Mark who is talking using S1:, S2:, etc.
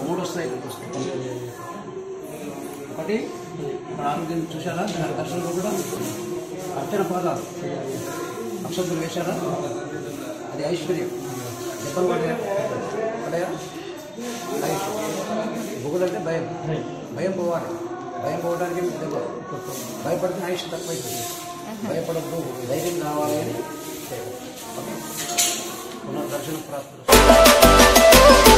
S1: మూడు వస్తాయి ఇక్కడికి వస్తాయి ఒకటి మన ఆరోగ్యం చూసారా దాని దర్శనంలో కూడా అర్చన పాదాలు అక్షంతులు వేశారా అది ఐశ్వర్యం దెబ్బలు పడ్డాయా పడ్డాయా ఆయుష్ బుగులు అంటే భయం భయం పోవాలి భయం పోవడానికి మీకు దెబ్బ భయపడితే ఆయుష్ తక్కువైతుంది భయపడద్దు ధైర్యం కావాలి అని చేయాలి. ఓకే పునర్దర్శన ప్రాప్తి